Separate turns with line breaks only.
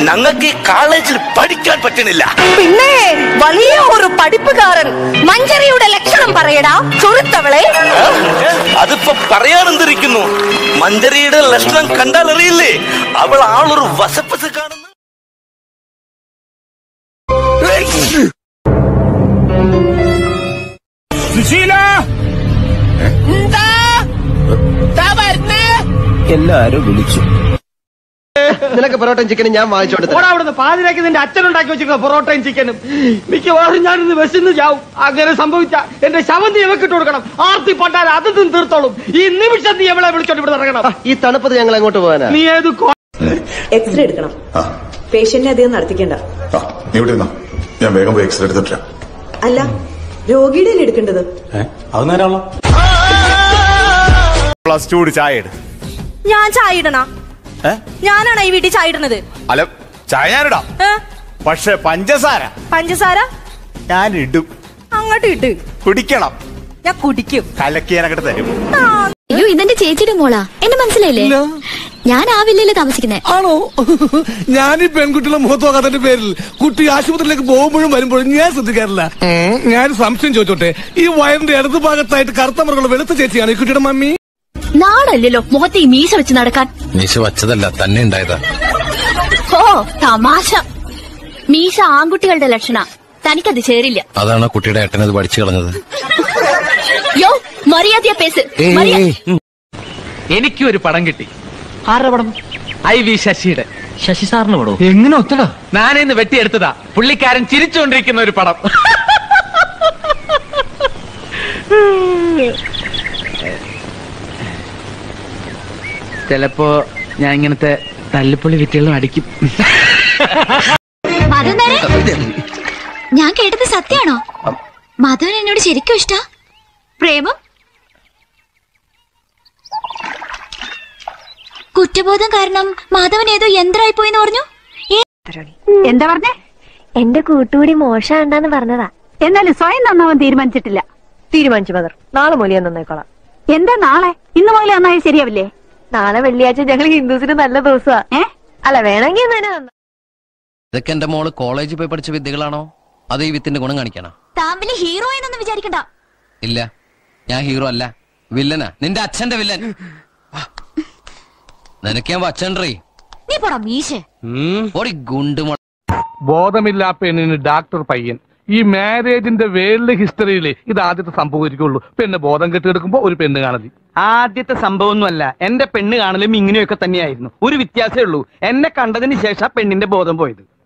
ഞങ്ങൾക്ക് ഈ കോളേജിൽ പഠിക്കാൻ പറ്റണില്ല
പിന്നെ വലിയ ഒരു പഠിപ്പുകാരൻ മഞ്ചരിയുടെ ലക്ഷണം പറയടാ ചുരുത്തവളെ
അതിപ്പോ പറയാനെന്തിരിക്കുന്നു മഞ്ചരിയുടെ ലക്ഷണം കണ്ടാൽ അറിയില്ലേ അവൾ ആളൊരു വസപ്പസ് കാണുന്നു
എല്ലാരും വിളിച്ചു
നിനക്ക് പൊറോട്ടയും ചിക്കനും ഞാൻ വാങ്ങിച്ചോണ്ട് തരാം.
ഓടാ അവിടുന്ന് പാതിരാക്കി നിന്റെ അച്ഛനുണ്ടാക്കി വെച്ചിരിക്കുന്ന പൊറോട്ടയും ചിക്കനും മിക്കവാറും ഞാനിന്ന് വിശന്ന് ചാവും അങ്ങനെ സംഭവിച്ച എന്റെ ശവം നീ ഇവക്കിട്ട് കൊടുക്കണം ആർത്തി പട്ടാൽ അത് തിന്ന് തീർത്തോളും ഈ നിമിഷം നീ എവിടെ വിളിച്ചോണ്ട് ഇവിടെ ഇറങ്ങണം
ഈ തണുപ്പത് ഞങ്ങൾ എങ്ങോട്ട് പോകാനാ
നീ ഏത് കോ-
എക്സ്റേ എടുക്കണം പേഷ്യന്റിനെ അധികം നടത്തിക്കണ്ട
ആ നീ ഇവിടെ ഇരുന്നോ ഞാൻ വേഗം പോയി എക്സ്റേ എടുത്തിട്ട്
അല്ല രോഗിയുടെ അല്ലേ എടുക്കേണ്ടത്
അത് നേരമുള്ള
പ്ലസ് ടു ചായ ഇട്
ഞാൻ ചായ ഇടണ
ഏ?
ഞാനാണ് ഈ വീട്ടിൽ ചായ ഇടുന്നത്
അല്ല ചായ ഞാനിടാം
ഏ?
പക്ഷെ പഞ്ചസാര
പഞ്ചസാര
ഞാൻ ഇടും
അങ്ങോട്ട് ഇട്ട്
കുടിക്കണം
ഞാൻ കുടിക്കും
കലക്കി ഞാൻ അങ്ങോട്ട് തരും
അയ്യോ ഇതെന്റെ ചേച്ചിയുടെ മോളാ എന്നെ മനസ്സിലായില്ലേ ഞാൻ ആ വില്ലയില് താമസിക്കുന്നേ
ആണോ ഞാൻ ഈ പെൺകുട്ടികളെ മുഖത്ത് നോക്കാത്തതിന്റെ പേരിൽ കുട്ടി ആശുപത്രിയിലേക്ക് പോകുമ്പോഴും വരുമ്പോഴും ഞാൻ ശ്രദ്ധിക്കാറില്ല ഉം, ഞാൻ സംശയം ചോദിച്ചോട്ടെ ഈ വയറിന്റെ ഇടതു ഭാഗത്തായിട്ട് കറുത്ത മൃഗമുള്ള വെളുത്ത ചേച്ചിയാണ് ഈ കുട്ടിയുടെ മമ്മി
നാളല്ലല്ലോ മുഖത്ത് ഈ മീശ വെച്ച് നടക്കാൻ
മീശ വച്ചതല്ല തന്നെ ഉണ്ടായതാ
ഓ തമാശ മീശ ആൺകുട്ടികളുടെ ലക്ഷണ തനിക്കത് ചേരില്ല
അതാണ് ആ കുട്ടിയുടെ ഏട്ടനത് പഠിച്ചു കളഞ്ഞത്
യോ മര്യാദ പേസ്
എനിക്ക് ഒരു പടം കിട്ടി ആരുടെ പടം ഐ വി ശശിയുടെ ശശി സാറിന് പടം എങ്ങനെ ഒത്തടാ ഞാനിന്ന് വെട്ടിയെടുത്തതാ പുള്ളിക്കാരൻ ചിരിച്ചുകൊണ്ടിരിക്കുന്ന ഒരു പടം ചിലപ്പോ ഞാൻ ഇങ്ങനത്തെ തല്ലിപ്പൊളി വിറ്റുകളും അടിക്കും
ഞാൻ കേട്ടത് സത്യാണോ മാധവൻ എന്നോട് ശരിക്കും ഇഷ്ട പ്രേമം കുറ്റബോധം കാരണം മാധവൻ ഏതോ യന്ത്രമായി പോയെന്ന് പറഞ്ഞു
എന്താ പറഞ്ഞേ
എന്റെ കൂട്ടുകൂടി മോശമുണ്ടെന്ന് പറഞ്ഞതാ
എന്നാലും സ്വയം നന്നാവാൻ തീരുമാനിച്ചിട്ടില്ല
തീരുമാനിച്ചു മദർ നാളെ മൂല്യം നന്നായിക്കോളാം
എന്താ നാളെ ഇന്ന് മുതൽ നന്നായി ശരിയാവില്ലേ
നാളെ വെള്ളിയാഴ്ച ഞങ്ങൾ ഹിന്ദുസിന് നല്ല ദിവസമാ
ഏ
അല്ല വേണമെങ്കിൽ ഇന്ന് തന്നെ നന്നാ-
ഇതൊക്കെ എന്റെ മോള് കോളേജിൽ പോയി പഠിച്ച വിദ്യകളാണോ അത് ഈ വിത്തിന്റെ ഗുണം കാണിക്കാനാ
താൻ വലിയ ഹീറോ എന്നൊന്നും വിചാരിക്കണ്ട
ഇല്ല ഞാൻ ഹീറോ അല്ല വില്ലനാ നിന്റെ അച്ഛന്റെ വില്ലൻ നിനക്ക് ഞാൻ വച്ചണ്ടേ
നീ പോടാ മീശേ
ഓടി ഗുണ്ടുമ
ബോധമില്ലാ പെണ്ണിന് ഡാക്ടർ പയ്യൻ ഈ മാരേജിന്റെ വേൾഡ് ഹിസ്റ്ററിയിൽ ഇത് ആദ്യത്തെ സംഭവിക്കുള്ളൂ പെണ്ണ് ബോധം കെട്ടിയെടുക്കുമ്പോ ഒരു പെണ്ണ് കാണതി
ആദ്യത്തെ സംഭവമൊന്നുമല്ല എന്റെ പെണ്ണ് കാണലും ഇങ്ങനെയൊക്കെ തന്നെയായിരുന്നു ഒരു വ്യത്യാസമേ ഉള്ളൂ എന്നെ കണ്ടതിന് ശേഷം പെണ്ണിന്റെ ബോധം പോയത്